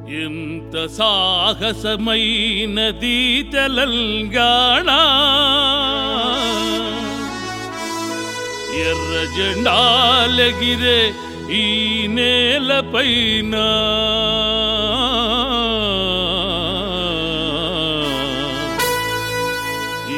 ఎంత సాహసమైనది తెలంగాణ ఎర్ర జెండాలెగిరే ఈ నేలపైన ఈ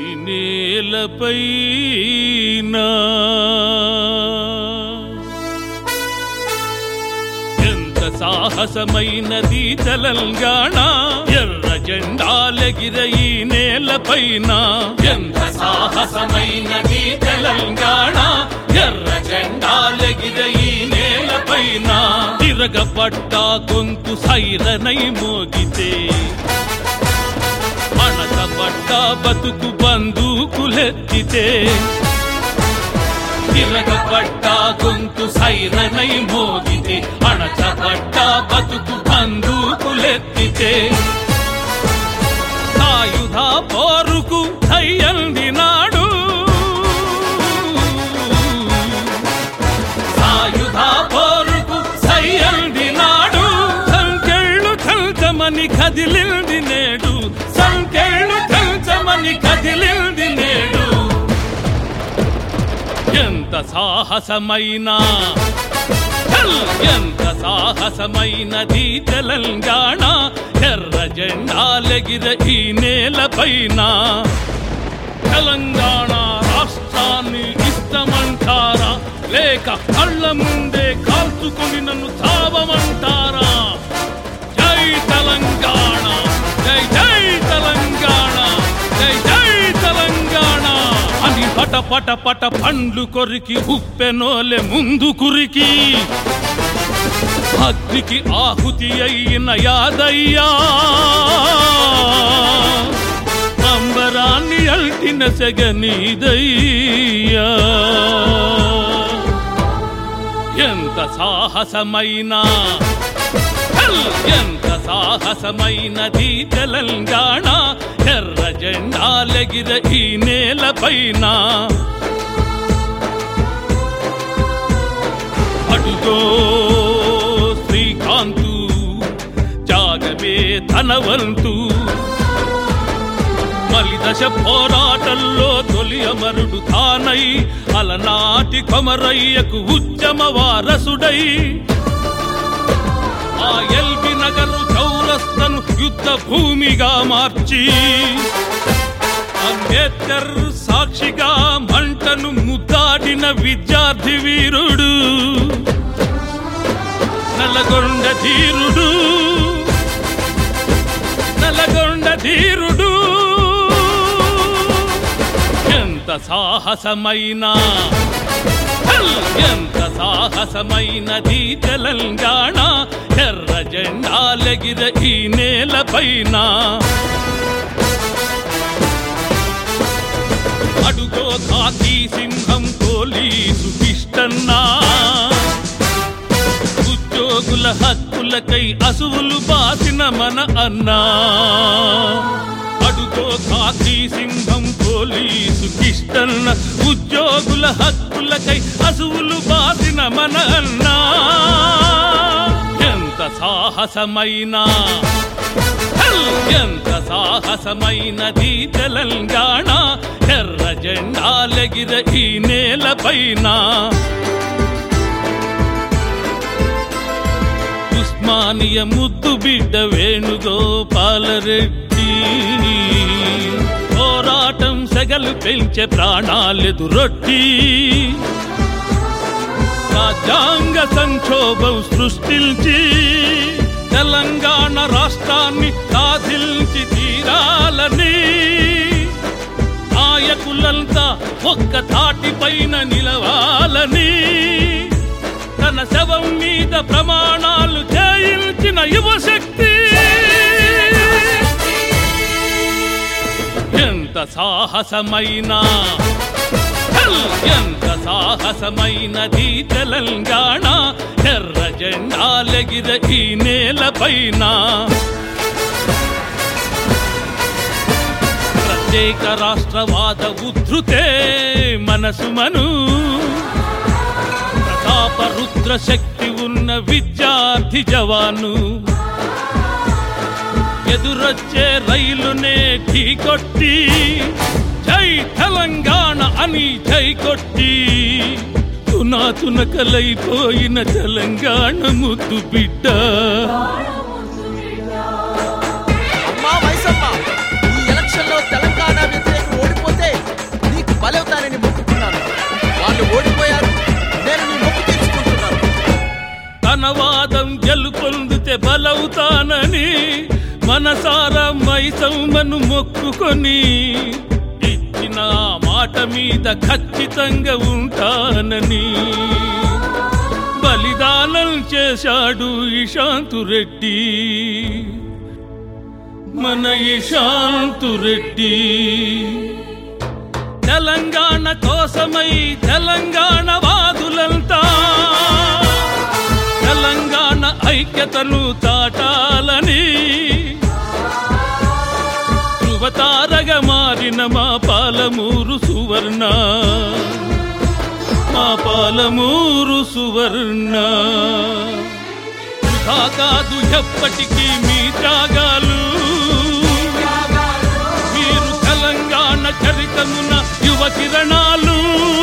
నేలపైన ఎంత సాహసమైనది తెలంగాణ ఎర్ర జెండాలెగిర ఈ నేలపైన ఎంత సాహసమైనది తెలంగాణ ఎర్ర జెండాలెగిర ఈ నేలపైన తిరగబడ్డ గొంతు సైరనై మోగితే అణకబడ్డ బతుకు బందూకులెత్తితే తిరగబడ్డ గొంతు సైరనై మోగితే అణచబడ్డ బతుకు బందూకులెత్తితే సాయుధ పోరుకు దయ్యందినాడు సాయుధ పోరుకు సయ్యందినాడు సంకెళ్ళు చల్చమని కదిలింది నేడు సంకెళ్ళు చల్చమని కదిలింది నేడు ఎంత సాహసమైనా చల్! ఎంత సాహసమైనది తెలంగాణ ఎర్ర జెండాలెగిర ఈ నేలపైన తెలంగాణ రాష్ట్రాన్ని ఇష్టమంటారా లేక కళ్ళ ముందే కాల్చుకొని నన్ను చావమంటారా జై తెలంగాణ జై జై తెలంగాణ జై జై తెలంగాణ అని పట పట పట పండ్లు కొరికి ఉప్పెనోలె ముందు కురికి అగ్నికి ఆహుతి అయిన యాదయ్యా అంబరాన్ని అల్టిన సెగనీదయ్యా ఎంత సాహసమైనా హల్! ఎంత సాహసమైనది తెలంగాణ ఎర్ర జెండాలెగిర ఈ నేలపైన అటుగో శ్రీకాంతు జాగవే ధనవంతు మలిదశ పోరాటంలో తొలి అమరుడు తానై అలనాటి కొమరయ్యకు ఉద్యమ వారసుడై ఆ ఎల్బి నగరు చౌరస్తను యుద్ధ భూమిగా మార్చి అంబేద్కర్ సాక్షిగా మంటను ముద్దాడిన విద్యార్థి వీరుడు నల్లగొండ ధీరుడు నల్లగొండ ధీరుడు ఎంత సాహసమైనా హల్! ఎంత సాహసమైనది తెలంగాణ ఎర్ర జెండాలెగిర ఈ నేలపైన అడుగో కాకి సింహం పోలీసు పిష్టన్నా ఉద్యోగుల హక్కులకై అసువులు బాసిన మన అన్నా అడుగో కాకి సింహం పోలీసు కిష్టన్న ఉద్యోగుల హక్కులకై అసువులు బాసిన మన అన్నా ఎంత సాహసమైనా హల్! ఎంత సాహసమైనది తెలంగాణ ఎర్ర జెండాలెగిర ఈ నేలపైన ఉస్మానియ ముద్దు బిడ్డ వేణుగోపాలరెడ్డి పోరాటం సెగలు పెంచే ప్రాణాలెదురొట్టి రాజ్యాంగ సంక్షోభం సృష్టించి తెలంగాణ రాష్ట్రాన్ని సాధించి తీరాలని నాయకులంతా ఒక్క తాటిపైన నిలవాలని తన శవం మీద ప్రమాణాలు చేయించిన యువశక్తి ఎంత సాహసమైనా హల్! ఎంత సాహసమైనది తెలంగాణ ఎర్ర జెండాలెగిర ఈ నేలపైన ప్రత్యేక రాష్ట్రవాద ఉద్ధృతే మనసు మను ప్రతాప రుద్ర శక్తి ఉన్న విద్యార్థి జవాను ఎదురొచ్చే రైలునే ఢీకొట్టి జై తెలంగాణ అని జై కొట్టి తునా తునకలైపోయిన తెలంగాణ ముద్దు బిడ్డ అమ్మా మైసమ్మ ఈ ఎలక్షన్ లో తెలంగాణ వ్యతిరేకులు ఓడిపోతే నీకు బలవుతానని మొక్కుకున్నాను వాళ్ళు ఓడిపోయారు నేను నీ మొక్కు తీర్చుకుంటున్నాను తన వాదం గెలుపొందితే బలవుతానని మనసారా మైసమ్మను మొక్కుకొని ఇచ్చిన ఆ మాట మీద ఖచ్చితంగా ఉంటానని బలిదానం చేశాడు ఇషాంతు రెడ్డి మన ఇషాంతు రెడ్డి తెలంగాణ కోసమై తెలంగాణ వాదులంతా తెలంగాణ ఐక్యతను చాటాలని ధృవతారగా మారిన మా పాలమూరు సువర్ణ మా పాలమూరు సువర్ణ వృధా కాదు ఎప్పటికీ మీ త్యాగాలు మీరు తెలంగాణ చరితమున యువ కిరణాలు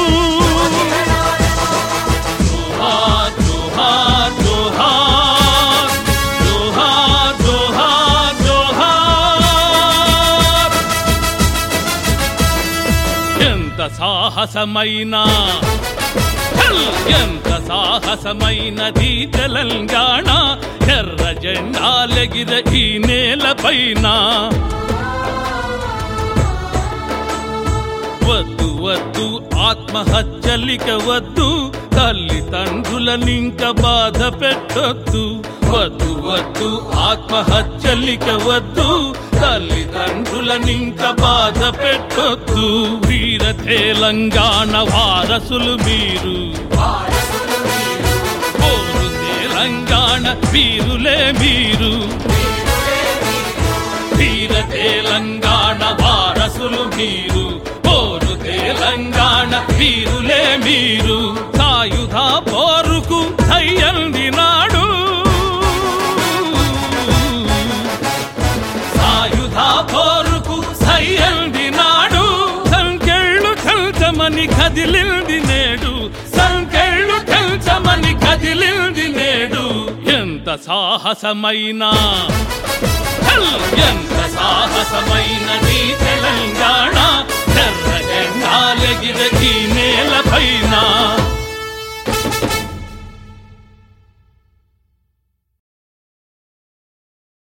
జోహార్, జోహార్, జోహార్. జోహార్, జోహార్, జోహార్. ఎంత సాహసమైనా హల్! ఎంత సాహసమైనది తెలంగాణ ఎర్ర జెండాలెగిర ఈ నేలపైన వద్దు వద్దు ఆత్మహత్యలిక వద్దు తల్లిదండ్రులనింక బాధ పెట్టొద్దు వద్దు వద్దు ఆత్మహత్యలిక వద్దు తల్లిదండ్రులనింక బాధ పెట్టొద్దు వీర తెలంగాణ వారసులు మీరు పోరు తెలంగాణ వీరులే మీరు వీర తెలంగాణ వారసులు మీరు పోరు తెలంగాణ వీరులే మీరు సాయుధ పోరుకు సయ్యంది నాడు సాయుధ పోరుకు సయ్యంది నాడు సంకెళ్ళు చల్చమని కదిలింది నేడు సంకెళ్ళు చల్చమని కదిలింది నేడు ఎంత సాహసమైనా హల్! ఎంత సాహసమైనది తెలంగాణ ఎర్ర జెండాలెగిర ఈ నేలపైన